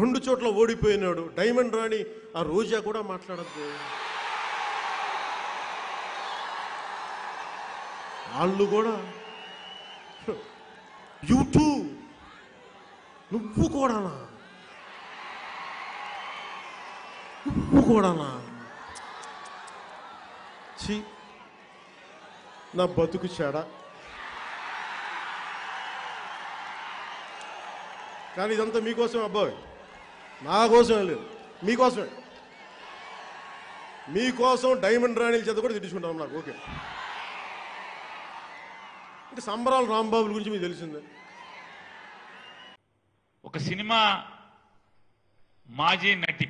రెండు చోట్ల ఓడిపోయినాడు డైమండ్ రాణి ఆ రోజా కూడా మాట్లాడద్దు వాళ్ళు కూడా యూట్యూబ్ నువ్వు కూడానా నువ్వు కూడానా ఛీ నా బతుకు చెడ కానీ ఇదంతా మీకోసం అబ్బాయి నా కోసమే లేదు మీకోసమే మీకోసం డైమండ్ రాణిల చేత కూడా తిట్టించుకుంటాం నాకు ఓకే అంటే సంబరాల రాంబాబుల గురించి మీకు తెలిసిందే ఒక సినిమా మాజీ నటి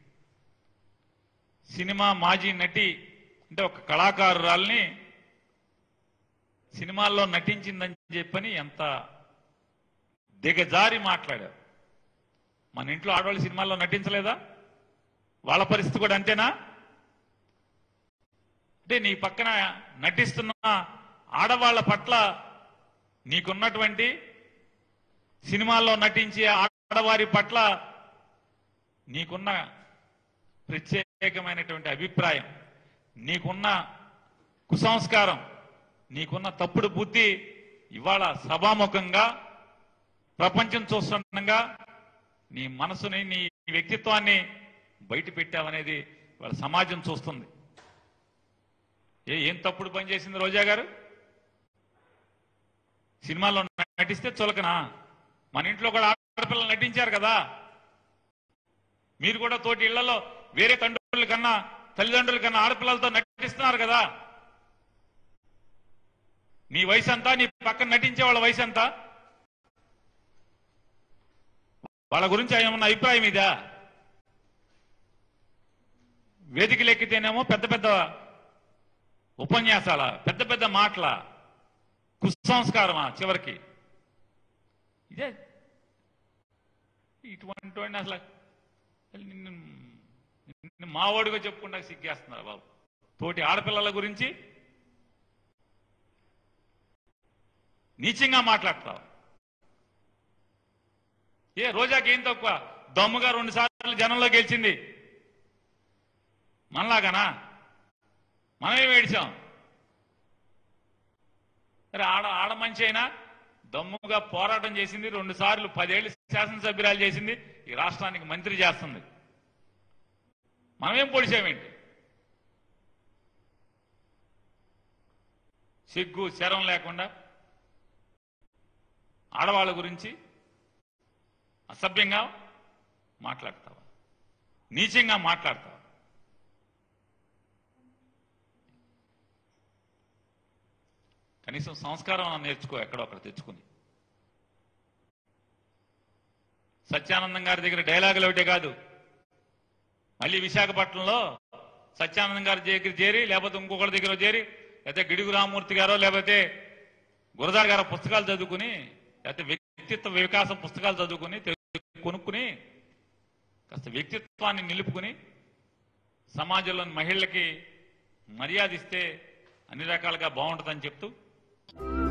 సినిమా మాజీ నటి అంటే ఒక కళాకారురాల్ని సినిమాల్లో నటించిందని చెప్పని ఎంత దిగజారి మాట్లాడారు మన ఇంట్లో ఆడవాళ్ళు సినిమాల్లో నటించలేదా వాళ్ళ పరిస్థితి కూడా అంతేనా అంటే నీ పక్కన నటిస్తున్న ఆడవాళ్ల పట్ల నీకున్నటువంటి సినిమాల్లో నటించే ఆడవారి పట్ల నీకున్న ప్రత్యేకమైనటువంటి అభిప్రాయం నీకున్న కుసంస్కారం నీకున్న తప్పుడు బుద్ధి ఇవాళ సభాముఖంగా ప్రపంచం చూస్తుండగా నీ మనసుని నీ వ్యక్తిత్వాన్ని బయట పెట్టావనేది వాళ్ళ సమాజం చూస్తుంది ఏ ఏం తప్పుడు పని చేసింది రోజా గారు సినిమాల్లో నటిస్తే చులకనా మన ఇంట్లో కూడా ఆడపిల్లలు నటించారు కదా మీరు కూడా తోటి ఇళ్లలో వేరే తండ్రుల కన్నా తల్లిదండ్రుల కన్నా ఆడపిల్లలతో నటిస్తున్నారు కదా నీ వయసు అంతా నీ పక్కన నటించే వాళ్ళ వయసు అంతా వాళ్ళ గురించి ఏమన్నా అభిప్రాయం ఇదా వేదికలు ఎక్కితేనేమో పెద్ద పెద్ద ఉపన్యాసాల పెద్ద పెద్ద మాటల కుసంస్కారమా చివరికి ఇదే ఇటువంటి వాడిని అసలు నిన్ను నిన్ను మావాడిగా చెప్పుకుంటా సిగ్గేస్తున్నారు బాబు తోటి ఆడపిల్లల గురించి నీచంగా మాట్లాడతావు ఏ రోజాకి ఏం తక్కువ దమ్ముగా రెండు సార్లు జనంలో గెలిచింది మనలాగానా మనమే వేడిచాం మరి ఆడ ఆడ మంచి అయినా దమ్ముగా పోరాటం చేసింది రెండు సార్లు పదేళ్లు శాసనసభ్యురాలు చేసింది ఈ రాష్ట్రానికి మంత్రి చేస్తుంది మనమేం పొడిచామేంటి సిగ్గు శరం లేకుండా ఆడవాళ్ళ గురించి అసభ్యంగా మాట్లాడతావా నీచంగా మాట్లాడతావా కనీసం సంస్కారం అన్న నేర్చుకో ఎక్కడో అక్కడ తెచ్చుకుని సత్యానందం గారి దగ్గర డైలాగులు ఒకటే కాదు మళ్ళీ విశాఖపట్నంలో సత్యానందం గారి దగ్గర చేరి లేకపోతే ఇంకొకరి దగ్గర చేరి లేకపోతే గిడుగు రామమూర్తి గారో లేకపోతే గురదార్ గారు పుస్తకాలు చదువుకుని లేకపోతే వ్యక్తిత్వ వికాసం పుస్తకాలు చదువుకుని తె- కొనుక్కుని కాస్త వ్యక్తిత్వాన్ని నిలుపుకుని సమాజంలోని మహిళలకి మర్యాద ఇస్తే అన్ని రకాలుగా బాగుంటుందని చెప్తూ